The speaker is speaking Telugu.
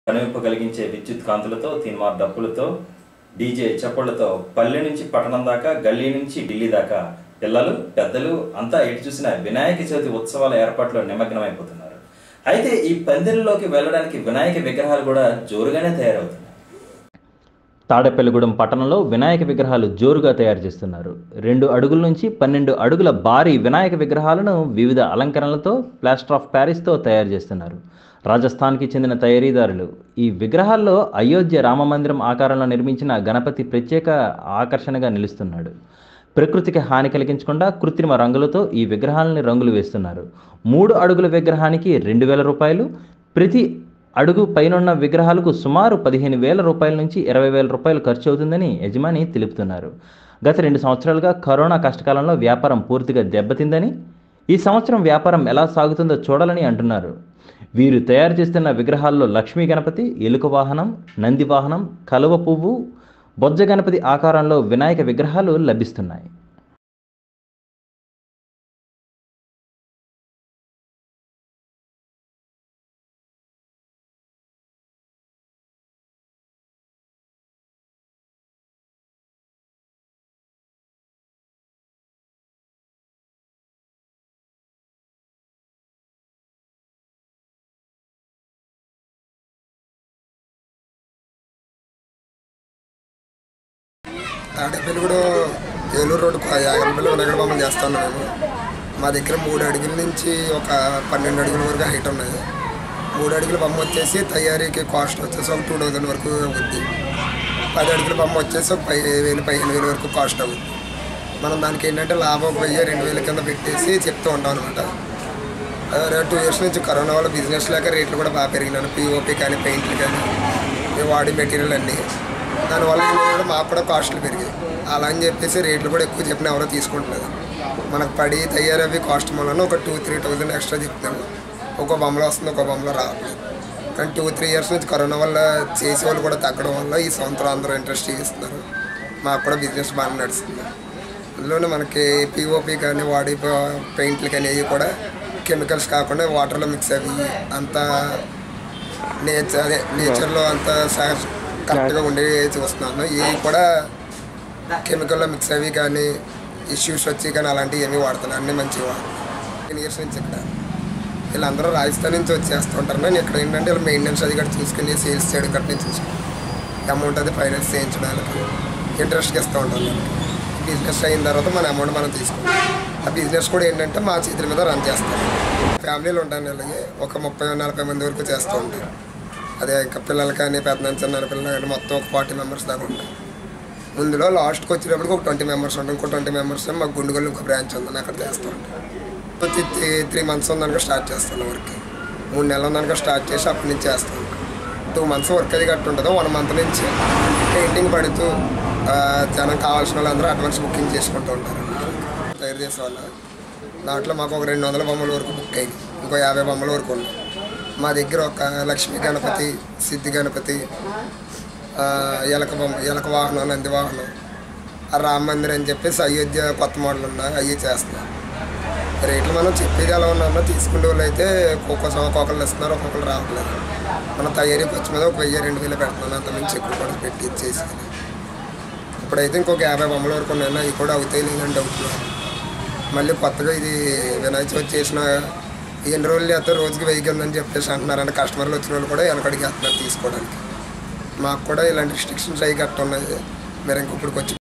కనువింపు కలిగించే విద్యుత్ కాంతులతో తీన్మార్ డప్పులతో డీజే చప్పుళ్లతో పల్లె నుంచి పట్టణం దాకా గల్లీ నుంచి ఢిల్లీ దాకా పిల్లలు పెద్దలు అంతా ఎటు చూసిన వినాయక చవితి ఉత్సవాల ఏర్పాట్లో నిమగ్నమైపోతున్నారు అయితే ఈ పందిరిలోకి వెళ్ళడానికి వినాయక విగ్రహాలు కూడా జోరుగానే తయారవుతున్నాయి తాడేపల్లిగూడెం పట్టణంలో వినాయక విగ్రహాలు జోరుగా తయారు చేస్తున్నారు రెండు అడుగుల నుంచి పన్నెండు అడుగుల భారీ వినాయక విగ్రహాలను వివిధ అలంకరణలతో ప్లాస్టర్ ఆఫ్ ప్యారిస్తో తయారు చేస్తున్నారు రాజస్థాన్కి చెందిన తయారీదారులు ఈ విగ్రహాల్లో అయోధ్య రామమందిరం ఆకారంలో నిర్మించిన గణపతి ప్రత్యేక ఆకర్షణగా నిలుస్తున్నాడు ప్రకృతికి హాని కలిగించకుండా కృత్రిమ రంగులతో ఈ విగ్రహాలని రంగులు వేస్తున్నారు మూడు అడుగుల విగ్రహానికి రెండు వేల రూపాయలు ప్రతి అడుగు పైనున్న విగ్రహాలకు సుమారు పదిహేను వేల రూపాయల నుంచి ఇరవై వేల రూపాయలు ఖర్చు అవుతుందని యజమాని తెలుపుతున్నారు గత రెండు సంవత్సరాలుగా కరోనా కష్టకాలంలో వ్యాపారం పూర్తిగా దెబ్బతిందని ఈ సంవత్సరం వ్యాపారం ఎలా సాగుతుందో చూడాలని అంటున్నారు వీరు తయారు చేస్తున్న విగ్రహాల్లో లక్ష్మీ గణపతి ఎలుక వాహనం నంది వాహనం కలువ పువ్వు బొజ్జ గణపతి ఆకారంలో వినాయక విగ్రహాలు లభిస్తున్నాయి తాడేపల్లి కూడా ఏలూరు రోడ్డు యాగంపల్లి వినాయకుడు బొమ్మలు చేస్తాను మేము మా దగ్గర మూడు అడుగుల నుంచి ఒక పన్నెండు అడుగుల వరకు హైట్ ఉన్నాయి మూడు అడుగుల బొమ్మ వచ్చేసి తయారీకి కాస్ట్ వచ్చేసి ఒక టూ థౌజండ్ వరకు అవుద్ది పది అడుగుల బొమ్మ వచ్చేసి ఒక పై వేలు పదిహేను వేలు వరకు కాస్ట్ అవుద్ది మనం దానికి ఏంటంటే లాభం ఒక వెయ్యి రెండు వేల కింద పెట్టేసి చెప్తూ ఉంటాం అనమాట టూ ఇయర్స్ నుంచి కరోనా వల్ల బిజినెస్ లేక రేట్లు కూడా బాగా పెరిగినాను పిఓపి కానీ పెయింట్లు కానీ ఈ వాడి మెటీరియల్ అన్నీ దానివల్ల ఏంటంటే కూడా మాకు కూడా కాస్ట్లు పెరిగాయి అలా అని చెప్పేసి రేట్లు కూడా ఎక్కువ చెప్పిన ఎవరో తీసుకుంటలేదు మనకు పడి తయారవి కాస్ట్ వలన ఒక టూ త్రీ థౌజండ్ ఎక్స్ట్రా చెప్తున్నాము ఒక బొమ్మలో వస్తుంది ఒక బొమ్మలో రావట్లేదు కానీ టూ త్రీ ఇయర్స్ నుంచి కరోనా వల్ల చేసే వాళ్ళు కూడా తగ్గడం వల్ల ఈ సంవత్సరం అందరూ ఇంట్రెస్ట్ చేస్తున్నారు మాకు కూడా బిజినెస్ బాగా నడుస్తుంది అందులోనే మనకి పిఓపి కానీ వాడి పెయింట్లు కానీ అవి కూడా కెమికల్స్ కాకుండా వాటర్లో మిక్స్ అవి అంత నేచర్ అదే నేచర్లో అంత సహజ కరెక్ట్గా ఉండి చూస్తున్నాను ఇవి కూడా కెమికల్లో మిక్స్ అవి కానీ ఇష్యూస్ వచ్చి కానీ అలాంటివి ఏమీ వాడుతున్నాను అన్నీ మంచిగా టెన్ ఇయర్స్ నుంచి ఇక్కడ వీళ్ళందరూ రాజస్థాన్ నుంచి వచ్చేస్తుంటారు నేను ఇక్కడ ఏంటంటే వీళ్ళు మెయింటెనెన్స్ అది కూడా చూసుకుని సేల్స్ చేయడం కట్ట నేను చూసుకుని అమౌంట్ అది ఫైనాన్స్ చేయించడానికి ఇంట్రెస్ట్కి ఇస్తూ ఉంటాను నేను. బిజినెస్ అయిన తర్వాత మన అమౌంట్ మనం తీసుకుంటాం ఆ బిజినెస్ కూడా ఏంటంటే మా చేతుల మీద రన్ చేస్తాం ఫ్యామిలీలు ఉంటాను వీళ్ళకి ఒక ముప్పై నలభై మంది వరకు చేస్తూ ఉంటారు అదే ఇంకా పిల్లలు కానీ పెద్ద చిన్న పిల్లలు కానీ మొత్తం ఒక ఫార్టీ మెంబర్స్ దాకా ఉంటాయి ముందులో లాస్ట్కి వచ్చేటప్పటికి ఒక ట్వంటీ మెంబర్స్ ఉంటాం ఇంకో ట్వంటీ మెంబర్స్ మాకు గుండుగల్లు ఒక బ్రాంచ్ ఉందని అక్కడ చేస్తూ ఉంటాం వచ్చి త్రీ మంత్స్ ఉందనుకో స్టార్ట్ చేస్తాను వర్క్ మూడు నెలలు ఉందనుకో స్టార్ట్ చేసి అప్పటి నుంచి చేస్తాను టూ మంత్స్ వర్క్ అది కట్టి ఉంటుంది వన్ మంత్ నుంచి పెయింటింగ్ పడుతూ ఆ, జనం కావాల్సిన వాళ్ళందరూ అడ్వాన్స్ బుకింగ్ చేసుకుంటూ ఉంటారు తయారు చేసే వాళ్ళు దాంట్లో మాకు ఒక రెండు వందల బొమ్మల వరకు బుక్ అయింది ఇంకో యాభై బొమ్మల వరకు ఉన్నాయి మా దగ్గర ఒక లక్ష్మీ గణపతి సిద్ధి గణపతి ఆ, ఎలక బొమ్మ ఎలక వాహనం నంది వాహనం ఆ రామ మందిర్ అని చెప్పేసి అయోధ్య కొత్త మోడల్ ఉన్నాయి అవి చేస్తున్నాం రేట్లు మనం చెప్పేది ఎలా ఉన్నామో తీసుకునే వాళ్ళు అయితే ఒక్కొక్క ఒక్కొక్కరు ఇస్తున్నారు ఒక్కొక్కరు రావట్లేదు మన తయారీ ఖర్చు మీద ఒక వెయ్యి రెండు వేలు పెడుతున్నాను అంత మించి ఎక్కువ కూడా పెట్టి ఇచ్చేసి ఇప్పుడైతే ఇంకొక యాభై బొమ్మల వరకు ఉన్నాయి అవి కూడా అవుతాయి లేదంటే అవుతున్నాయి మళ్ళీ కొత్తగా ఇది వినాయక చవితి చేసిన ఎన్ని రోజులు చేస్తే రోజుకి వెయ్యి కిందని చెప్పేసి అంటున్నారంటే కస్టమర్లు వచ్చిన వాళ్ళు కూడా వెనకడికి వేస్తున్నారు తీసుకోవడానికి మాకు కూడా ఇలాంటి రిస్ట్రిక్షన్స్ అవి గట్ట ఉన్నాయి మీరు ఇంకొప్పటికి వచ్చి